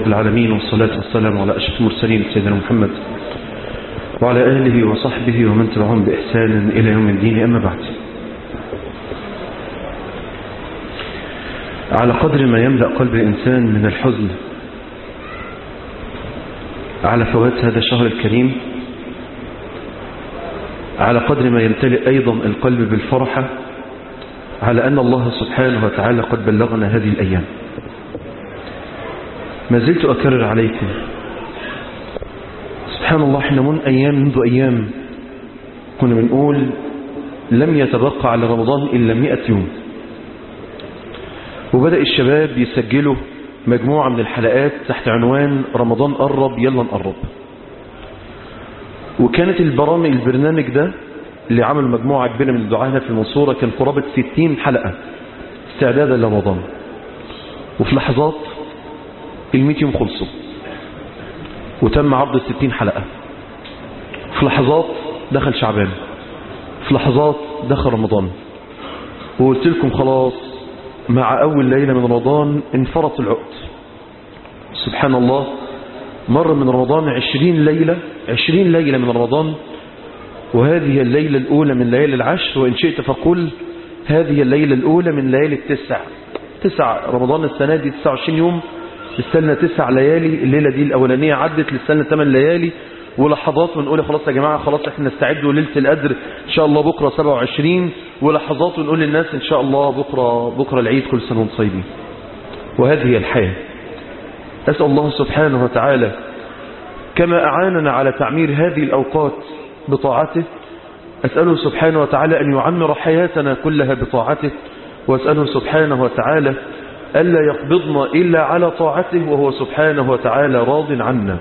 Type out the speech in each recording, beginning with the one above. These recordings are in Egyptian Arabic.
العالمين والصلاة والسلام على أشرف المرسلين سيدنا محمد وعلى آله وصحبه ومن تبعهم بإحسان إلى يوم الدين أما بعد على قدر ما يملأ قلب الإنسان من الحزن على فوات هذا الشهر الكريم على قدر ما يمتلئ أيضا القلب بالفرحة على أن الله سبحانه وتعالى قد بلغنا هذه الأيام ما زلت أكرر عليكم سبحان الله احنا من أيام منذ أيام كنا بنقول لم يتبقى على رمضان إلا مئة يوم وبدأ الشباب يسجلوا مجموعة من الحلقات تحت عنوان رمضان قرب يلا نقرب وكانت البرامج البرنامج ده اللي عمل مجموعة كبيرة من الدعاة في المنصورة كان قرابة 60 حلقة استعدادا لرمضان وفي لحظات ال يوم خلصوا وتم عرض الستين حلقة في لحظات دخل شعبان في لحظات دخل رمضان وقلت لكم خلاص مع أول ليلة من رمضان انفرط العقد سبحان الله مر من رمضان عشرين ليلة عشرين ليلة من رمضان وهذه الليلة الأولى من ليالي العشر وإن شئت فقل هذه الليلة الأولى من ليالي التسع تسع رمضان السنة دي 29 يوم لسه تسع ليالي الليلة دي الأولانية عدت لسه 8 ليالي ولحظات ونقول خلاص يا جماعة خلاص احنا نستعدوا ليلة القدر ان شاء الله بكرة 27 ولحظات ونقول للناس ان شاء الله بكرة, بكرة العيد كل سنة وانتم طيبين وهذه هي الحياة أسأل الله سبحانه وتعالى كما أعاننا على تعمير هذه الأوقات بطاعته أسأله سبحانه وتعالى أن يعمر حياتنا كلها بطاعته وأسأله سبحانه وتعالى ألا يقبضنا إلا على طاعته وهو سبحانه وتعالى راض عنا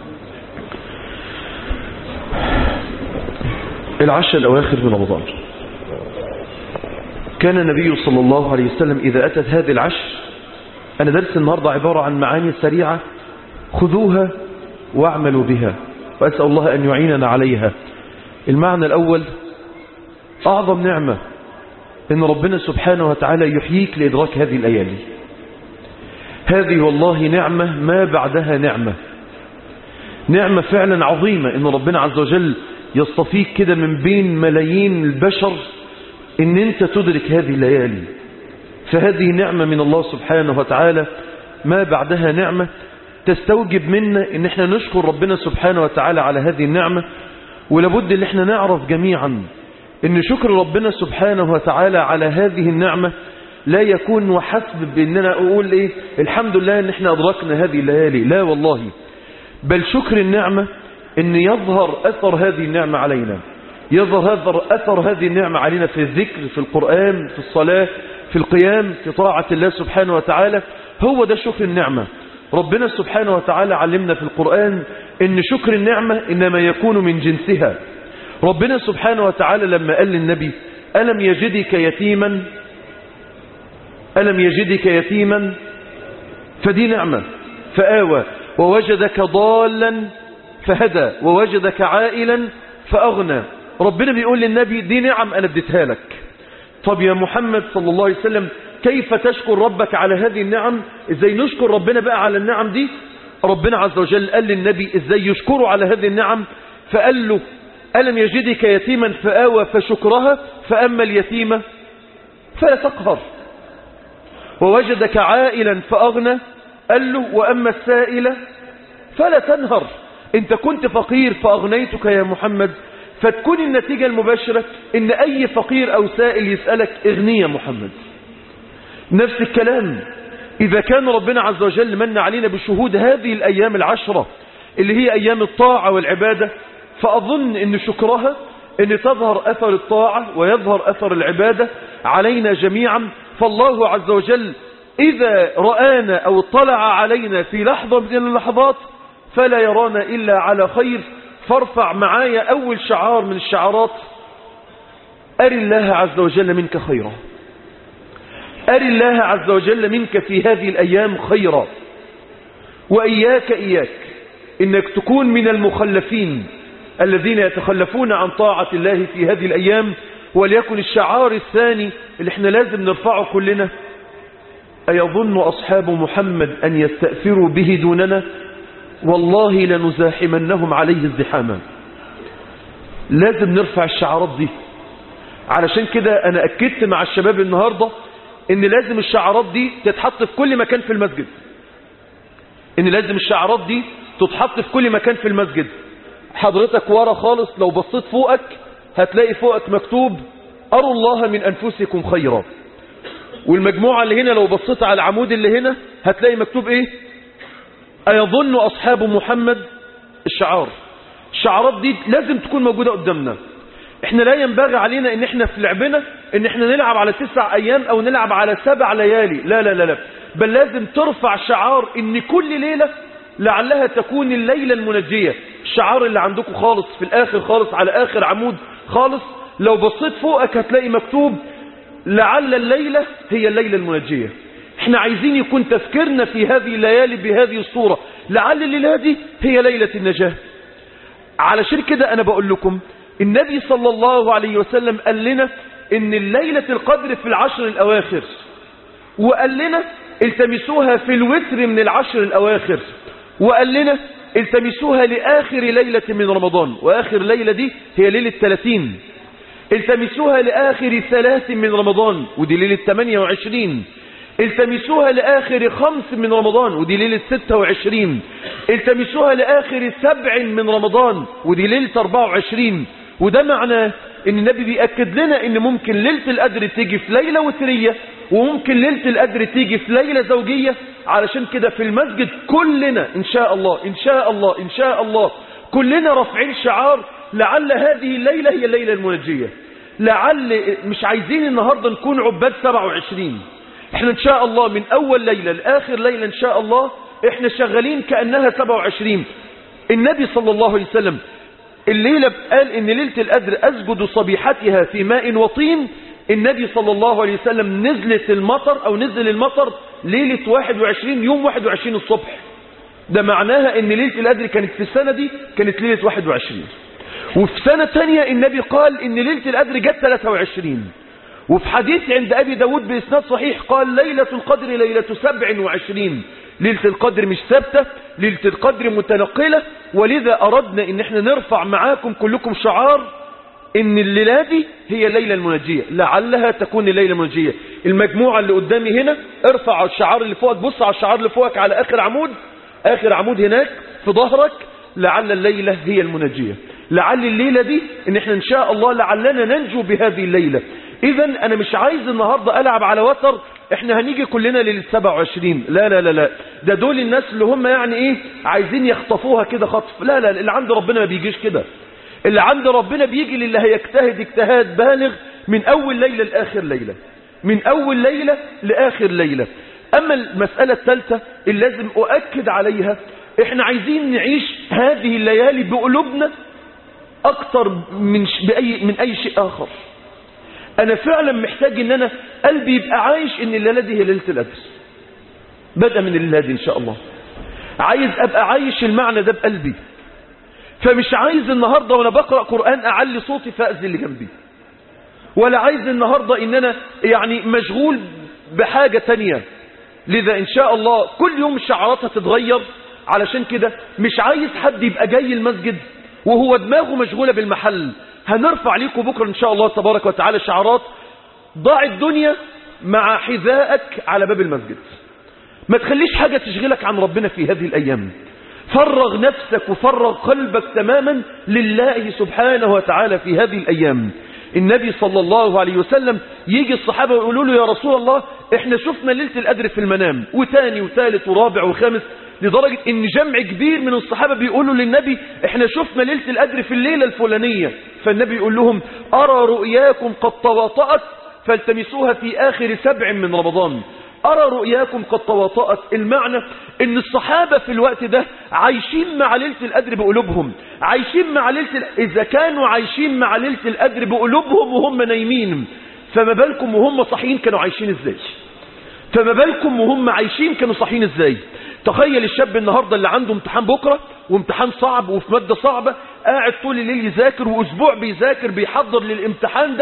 العشر الأواخر من رمضان كان النبي صلى الله عليه وسلم إذا أتت هذه العشر أنا درس النهاردة عبارة عن معاني سريعة خذوها واعملوا بها وأسأل الله أن يعيننا عليها المعنى الأول أعظم نعمة إن ربنا سبحانه وتعالى يحييك لإدراك هذه الليالي هذه والله نعمة ما بعدها نعمة نعمة فعلا عظيمة إن ربنا عز وجل يصطفيك كده من بين ملايين البشر إن أنت تدرك هذه الليالي فهذه نعمة من الله سبحانه وتعالى ما بعدها نعمة تستوجب منا إن احنا نشكر ربنا سبحانه وتعالى على هذه النعمة ولابد ان احنا نعرف جميعا ان شكر ربنا سبحانه وتعالى على هذه النعمة لا يكون وحسب باننا اقول ايه الحمد لله ان احنا ادركنا هذه الليالي لا والله بل شكر النعمة ان يظهر اثر هذه النعمة علينا يظهر اثر هذه النعمة علينا في الذكر في القرآن في الصلاة في القيام في طاعة الله سبحانه وتعالى هو ده شكر النعمة ربنا سبحانه وتعالى علمنا في القرآن ان شكر النعمة انما يكون من جنسها ربنا سبحانه وتعالى لما قال للنبي ألم يجدك يتيما ألم يجدك يتيما فدي نعمة فآوى ووجدك ضالا فهدى ووجدك عائلا فأغنى ربنا بيقول للنبي دي نعم أنا اديتها لك طب يا محمد صلى الله عليه وسلم كيف تشكر ربك على هذه النعم ازاي نشكر ربنا بقى على النعم دي ربنا عز وجل قال للنبي ازاي يشكره على هذه النعم فقال له ألم يجدك يتيما فآوى فشكرها فأما اليتيمة فلا تقهر ووجدك عائلا فأغنى قال له وأما السائلة فلا تنهر انت كنت فقير فأغنيتك يا محمد فتكون النتيجة المباشرة ان اي فقير او سائل يسألك اغني يا محمد نفس الكلام إذا كان ربنا عز وجل من علينا بشهود هذه الأيام العشرة اللي هي أيام الطاعة والعبادة فأظن أن شكرها أن تظهر أثر الطاعة ويظهر أثر العبادة علينا جميعا فالله عز وجل إذا رآنا أو اطلع علينا في لحظة من اللحظات فلا يرانا إلا على خير فارفع معايا أول شعار من الشعارات أري الله عز وجل منك خيرا أري الله عز وجل منك في هذه الأيام خيرا وإياك إياك إنك تكون من المخلفين الذين يتخلفون عن طاعة الله في هذه الأيام وليكن الشعار الثاني اللي احنا لازم نرفعه كلنا أيظن أصحاب محمد أن يستأثروا به دوننا والله لنزاحمنهم عليه ازدحاما لازم نرفع الشعارات دي علشان كده أنا أكدت مع الشباب النهاردة إن لازم الشعارات دي تتحط في كل مكان في المسجد إن لازم الشعارات دي تتحط في كل مكان في المسجد حضرتك ورا خالص لو بصيت فوقك هتلاقي فوقك مكتوب أروا الله من أنفسكم خيرا والمجموعة اللي هنا لو بصيت على العمود اللي هنا هتلاقي مكتوب ايه أيظن أصحاب محمد الشعار الشعارات دي لازم تكون موجودة قدامنا احنا لا ينبغي علينا ان احنا في لعبنا ان احنا نلعب على تسع ايام او نلعب على سبع ليالي لا لا لا لا بل لازم ترفع شعار ان كل ليلة لعلها تكون الليلة المنجية الشعار اللي عندكم خالص في الاخر خالص على اخر عمود خالص لو بصيت فوقك هتلاقي مكتوب لعل الليلة هي الليلة المنجية احنا عايزين يكون تفكيرنا في هذه الليالي بهذه الصورة لعل الليلة دي هي ليلة النجاة علشان كده انا بقول لكم النبي صلى الله عليه وسلم قال لنا ان الليلة القدر في العشر الاواخر وقال لنا التمسوها في الوتر من العشر الاواخر وقال لنا التمسوها لاخر ليلة من رمضان واخر ليلة دي هي ليلة 30 التمسوها لآخر ثلاث من رمضان ودي ليلة 28 التمسوها لآخر خمس من رمضان ودي ليلة 26 التمسوها لآخر سبع من رمضان ودي ليلة 24 وده معناه ان النبي بيأكد لنا ان ممكن ليلة القدر تيجي في ليلة وترية وممكن ليلة القدر تيجي في ليلة زوجية علشان كده في المسجد كلنا ان شاء الله ان شاء الله ان شاء الله كلنا رافعين شعار لعل هذه الليلة هي الليلة المنجية لعل مش عايزين النهاردة نكون عباد 27 احنا ان شاء الله من اول ليلة لاخر ليلة ان شاء الله احنا شغالين كأنها 27 النبي صلى الله عليه وسلم الليلة قال ان ليلة القدر اسجد صبيحتها في ماء وطين النبي صلى الله عليه وسلم نزلت المطر او نزل المطر ليلة 21 يوم 21 الصبح ده معناها ان ليلة القدر كانت في السنة دي كانت ليلة 21 وفي سنة تانية النبي قال ان ليلة القدر جت 23 وفي حديث عند ابي داود باسناد صحيح قال ليلة القدر ليلة 27 ليلة القدر مش ثابتة ليلة القدر متنقلة ولذا اردنا ان احنا نرفع معاكم كلكم شعار ان الليلة دي هي الليلة المنجية لعلها تكون الليلة المنجية المجموعة اللي قدامي هنا ارفع الشعار اللي فوقك بص على الشعار اللي فوقك على اخر عمود اخر عمود هناك في ظهرك لعل الليلة هي المنجية لعل الليلة دي ان احنا ان شاء الله لعلنا ننجو بهذه الليلة اذا انا مش عايز النهاردة العب على وتر احنا هنيجي كلنا ليلة 27 لا لا لا لا ده دول الناس اللي هم يعني ايه عايزين يخطفوها كده خطف لا لا اللي عند ربنا ما بيجيش كده اللي عند ربنا بيجي للي هيجتهد اجتهاد بالغ من اول ليلة لاخر ليلة من اول ليلة لاخر ليلة اما المسألة الثالثة اللي لازم اؤكد عليها احنا عايزين نعيش هذه الليالي بقلوبنا اكتر من ش... بأي... من اي شيء اخر انا فعلا محتاج ان انا قلبي يبقى عايش ان الليلة دي هي ليلة القدر بدأ من الليلة دي ان شاء الله عايز ابقى عايش المعنى ده بقلبي فمش عايز النهاردة وانا بقرأ قرآن اعلي صوتي فأذي اللي جنبي ولا عايز النهاردة ان انا يعني مشغول بحاجة تانية لذا ان شاء الله كل يوم الشعارات هتتغير علشان كده مش عايز حد يبقى جاي المسجد وهو دماغه مشغولة بالمحل هنرفع ليكم بكرة ان شاء الله تبارك وتعالى شعارات ضاع الدنيا مع حذائك على باب المسجد ما تخليش حاجة تشغلك عن ربنا في هذه الأيام فرغ نفسك وفرغ قلبك تماما لله سبحانه وتعالى في هذه الأيام النبي صلى الله عليه وسلم يجي الصحابة ويقولوا له يا رسول الله احنا شفنا ليلة القدر في المنام وتاني وثالث ورابع وخامس لدرجة ان جمع كبير من الصحابة بيقولوا للنبي احنا شفنا ليلة القدر في الليلة الفلانية فالنبي يقول لهم ارى رؤياكم قد تواطأت فالتمسوها في اخر سبع من رمضان أرى رؤياكم قد تواطأت المعنى ان الصحابة في الوقت ده عايشين مع ليلة القدر بقلوبهم عايشين مع ليلة ال... إذا كانوا عايشين مع ليلة القدر بقلوبهم وهم نايمين فما بالكم وهم صحيين كانوا عايشين ازاي فما بالكم وهم عايشين كانوا صحيين ازاي تخيل الشاب النهاردة اللي عنده امتحان بكرة وامتحان صعب وفي مادة صعبة قاعد طول الليل يذاكر واسبوع بيذاكر بيحضر للامتحان ده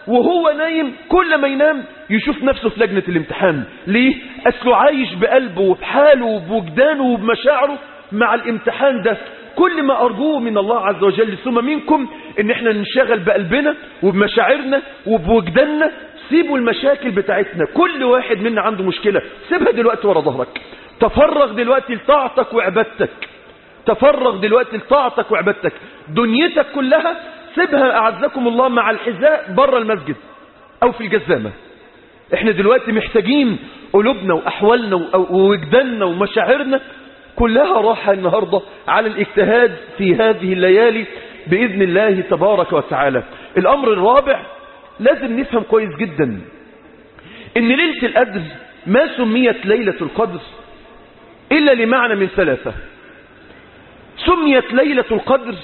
وهو نايم كل ما ينام يشوف نفسه في لجنة الامتحان ليه؟ أسله عايش بقلبه وبحاله وبوجدانه وبمشاعره مع الامتحان ده كل ما أرجوه من الله عز وجل ثم منكم ان احنا ننشغل بقلبنا وبمشاعرنا وبوجداننا سيبوا المشاكل بتاعتنا كل واحد منا عنده مشكلة سيبها دلوقتي ورا ظهرك تفرغ دلوقتي لطاعتك وعبادتك تفرغ دلوقتي لطاعتك وعبادتك دنيتك كلها سيبها أعزكم الله مع الحذاء بره المسجد أو في الجزامة احنا دلوقتي محتاجين قلوبنا وأحوالنا ووجداننا ومشاعرنا كلها راحة النهاردة على الاجتهاد في هذه الليالي بإذن الله تبارك وتعالى الأمر الرابع لازم نفهم كويس جدا ان ليلة القدر ما سميت ليلة القدر إلا لمعنى من ثلاثة سميت ليلة القدر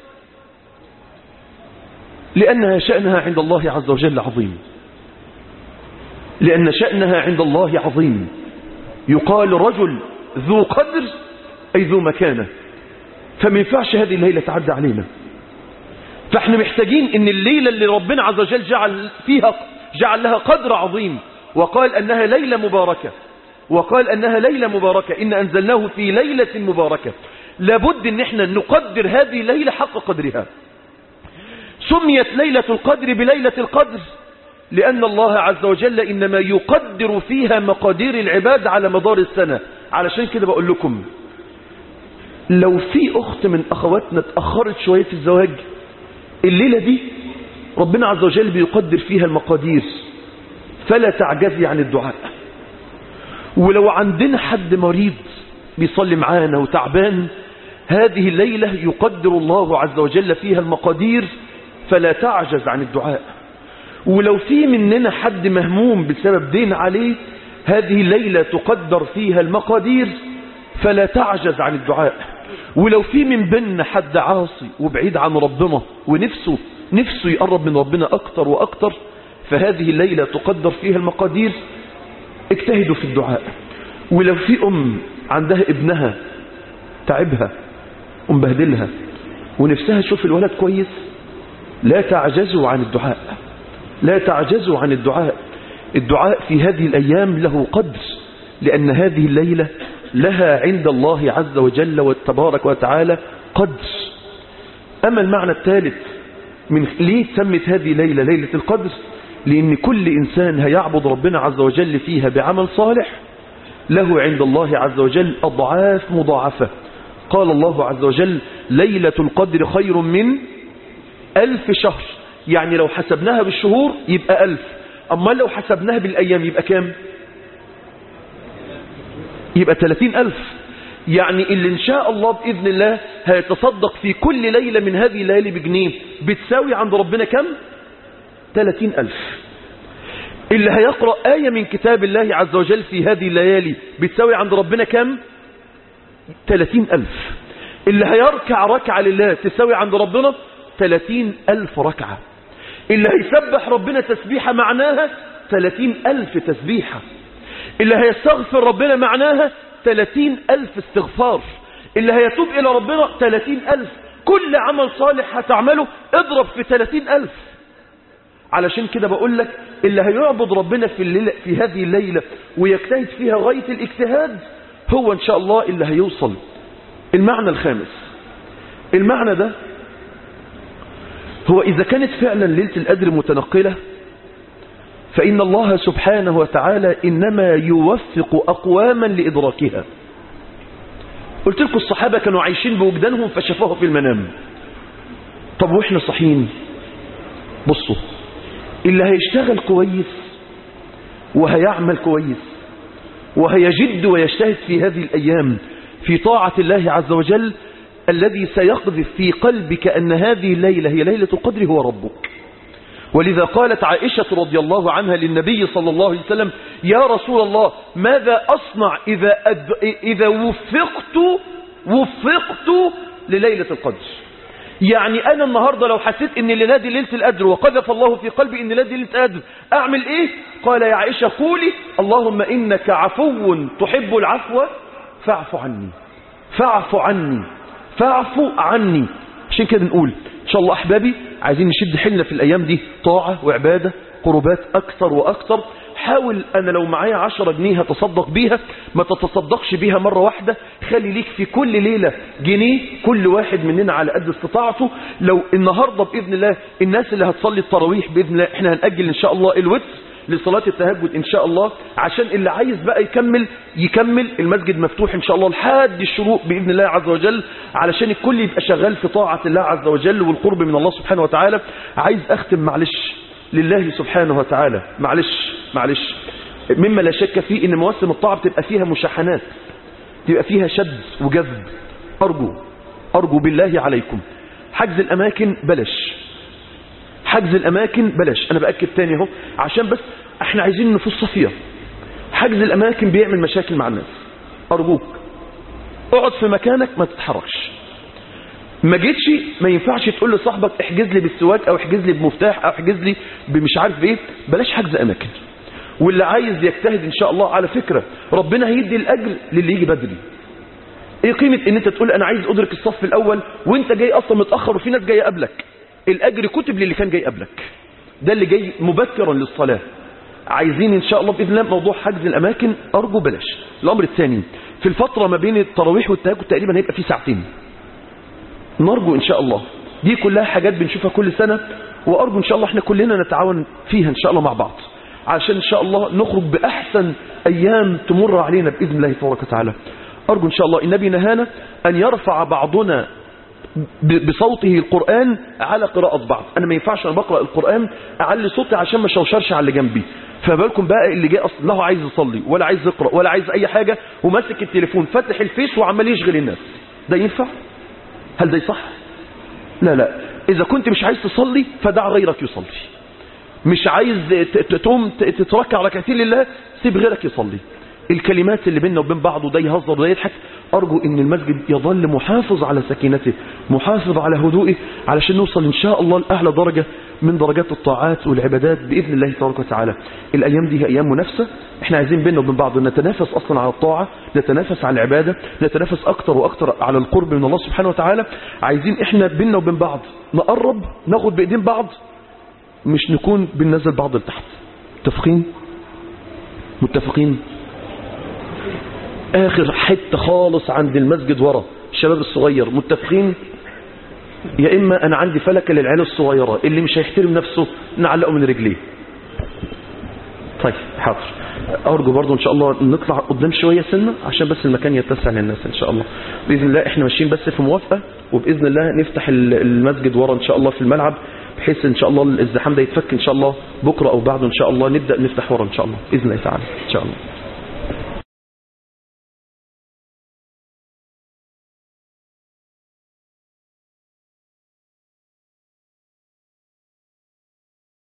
لأنها شأنها عند الله عز وجل عظيم لأن شأنها عند الله عظيم يقال رجل ذو قدر أي ذو مكانة فما ينفعش هذه الليلة تعدى علينا فاحنا محتاجين ان الليلة اللي ربنا عز وجل جعل فيها جعل لها قدر عظيم وقال أنها ليلة مباركة وقال أنها ليلة مباركة إن أنزلناه في ليلة مباركة لابد ان احنا نقدر هذه الليلة حق قدرها سميت ليلة القدر بليلة القدر لأن الله عز وجل إنما يقدر فيها مقادير العباد على مدار السنة علشان كده بقول لكم لو في أخت من أخواتنا اتأخرت شوية في الزواج الليلة دي ربنا عز وجل بيقدر فيها المقادير فلا تعجزي عن الدعاء ولو عندنا حد مريض بيصلي معانا وتعبان هذه الليلة يقدر الله عز وجل فيها المقادير فلا تعجز عن الدعاء ولو في مننا حد مهموم بسبب دين عليه هذه الليلة تقدر فيها المقادير فلا تعجز عن الدعاء ولو في من بيننا حد عاصي وبعيد عن ربنا ونفسه نفسه يقرب من ربنا أكتر وأكتر فهذه الليلة تقدر فيها المقادير اجتهدوا في الدعاء ولو في أم عندها ابنها تعبها ومبهدلها ونفسها تشوف الولد كويس لا تعجزوا عن الدعاء لا تعجزوا عن الدعاء الدعاء في هذه الأيام له قدر لأن هذه الليلة لها عند الله عز وجل وتبارك وتعالى قدر أما المعنى الثالث من ليه سمت هذه ليلة ليلة القدر لأن كل إنسان هيعبد ربنا عز وجل فيها بعمل صالح له عند الله عز وجل أضعاف مضاعفة قال الله عز وجل ليلة القدر خير من ألف شهر يعني لو حسبناها بالشهور يبقى ألف أما لو حسبناها بالأيام يبقى كام يبقى ثلاثين ألف يعني اللي إن شاء الله بإذن الله هيتصدق في كل ليلة من هذه الليالي بجنيه بتساوي عند ربنا كم ثلاثين ألف اللي هيقرأ آية من كتاب الله عز وجل في هذه الليالي بتساوي عند ربنا كم ثلاثين ألف اللي هيركع ركعة لله تساوي عند ربنا ثلاثين ألف ركعة اللي هيسبح ربنا تسبيحة معناها ثلاثين ألف تسبيحة اللي هيستغفر ربنا معناها ثلاثين ألف استغفار اللي هيتوب إلى ربنا ثلاثين ألف كل عمل صالح هتعمله اضرب في ثلاثين ألف علشان كده بقول لك اللي هيعبد ربنا في, الليلة في هذه الليلة ويجتهد فيها غاية الاجتهاد هو إن شاء الله اللي هيوصل المعنى الخامس المعنى ده هو إذا كانت فعلا ليلة القدر متنقلة فإن الله سبحانه وتعالى إنما يوفق أقواما لإدراكها قلت لكم الصحابة كانوا عايشين بوجدانهم فشافوها في المنام طب وإحنا صحيين بصوا اللي هيشتغل كويس وهيعمل كويس وهيجد ويجتهد في هذه الأيام في طاعة الله عز وجل الذي سيقذف في قلبك أن هذه الليلة هي ليلة القدر هو ربك ولذا قالت عائشة رضي الله عنها للنبي صلى الله عليه وسلم يا رسول الله ماذا أصنع إذا, أد... إذا وفقت وفقت لليلة القدر يعني أنا النهاردة لو حسيت أن الليلة دي ليلة القدر وقذف الله في قلبي أن الليلة دي ليلة القدر أعمل إيه قال يا عائشة قولي اللهم إنك عفو تحب العفو فاعف عني فاعف عني فاعف عني عشان كده نقول إن شاء الله أحبابي عايزين نشد حيلنا في الأيام دي طاعة وعبادة قربات أكثر وأكثر حاول أنا لو معايا عشرة جنيه هتصدق بيها ما تتصدقش بيها مرة واحدة خلي ليك في كل ليلة جنيه كل واحد مننا على قد استطاعته لو النهاردة بإذن الله الناس اللي هتصلي التراويح بإذن الله احنا هنأجل إن شاء الله الوتر لصلاة التهجد إن شاء الله عشان اللي عايز بقى يكمل يكمل المسجد مفتوح إن شاء الله لحد الشروق بإذن الله عز وجل علشان الكل يبقى شغال في طاعة الله عز وجل والقرب من الله سبحانه وتعالى عايز أختم معلش لله سبحانه وتعالى معلش معلش مما لا شك فيه ان مواسم الطاعة بتبقى فيها مشاحنات تبقى فيها شد وجذب أرجو أرجو بالله عليكم حجز الأماكن بلاش حجز الأماكن بلاش أنا بأكد تاني اهو عشان بس احنا عايزين نفوس صفية حجز الأماكن بيعمل مشاكل مع الناس أرجوك اقعد في مكانك ما تتحركش ما جيتش ما ينفعش تقول لصاحبك احجز لي بالسواك او احجز لي بمفتاح او احجز لي بمش عارف ايه بلاش حجز اماكن واللي عايز يجتهد ان شاء الله على فكرة ربنا هيدي الاجر للي يجي بدري ايه قيمة ان انت تقول انا عايز ادرك الصف الاول وانت جاي اصلا متأخر وفي ناس جاية قبلك الاجر كتب للي كان جاي قبلك ده اللي جاي مبكرا للصلاة عايزين ان شاء الله باذن الله موضوع حجز الاماكن ارجو بلاش الامر الثاني في الفترة ما بين التراويح والتهجد تقريبا هيبقى في ساعتين نرجو إن شاء الله دي كلها حاجات بنشوفها كل سنة وأرجو إن شاء الله احنا كلنا نتعاون فيها إن شاء الله مع بعض عشان إن شاء الله نخرج بأحسن أيام تمر علينا بإذن الله تبارك وتعالى أرجو إن شاء الله النبي نهانا أن يرفع بعضنا بصوته القرآن على قراءة بعض أنا ما ينفعش أنا بقرأ القرآن أعلي صوتي عشان ما شوشرش على اللي جنبي فبالكم بقى اللي جاي أصلا له عايز يصلي ولا عايز يقرأ ولا عايز أي حاجة وماسك التليفون فاتح الفيس وعمال يشغل الناس ده ينفع؟ هل ده صح لا لا إذا كنت مش عايز تصلي فدع غيرك يصلي مش عايز تقوم تتركع ركعتين لله سيب غيرك يصلي الكلمات اللي بيننا وبين بعض وده يهزر وده يضحك أرجو أن المسجد يظل محافظ على سكينته محافظ على هدوئه علشان نوصل إن شاء الله لأعلى درجة من درجات الطاعات والعبادات بإذن الله تبارك وتعالى الأيام دي هي أيام منافسة احنا عايزين بيننا وبين بعض نتنافس أصلا على الطاعة نتنافس على العبادة نتنافس أكتر وأكتر على القرب من الله سبحانه وتعالى عايزين احنا بيننا وبين بعض نقرب ناخد بإيدين بعض مش نكون بننزل بعض لتحت متفقين متفقين آخر حتة خالص عند المسجد ورا الشباب الصغير متفقين يا إما أنا عندي فلكة للعيال الصغيرة اللي مش هيحترم نفسه نعلقه من رجليه طيب حاضر أرجو برضو إن شاء الله نطلع قدام شوية سنة عشان بس المكان يتسع للناس إن شاء الله بإذن الله إحنا ماشيين بس في موافقة وبإذن الله نفتح المسجد ورا إن شاء الله في الملعب بحيث إن شاء الله الازدحام ده يتفك إن شاء الله بكرة أو بعده إن شاء الله نبدأ نفتح ورا إن شاء الله بإذن الله تعالى إن شاء الله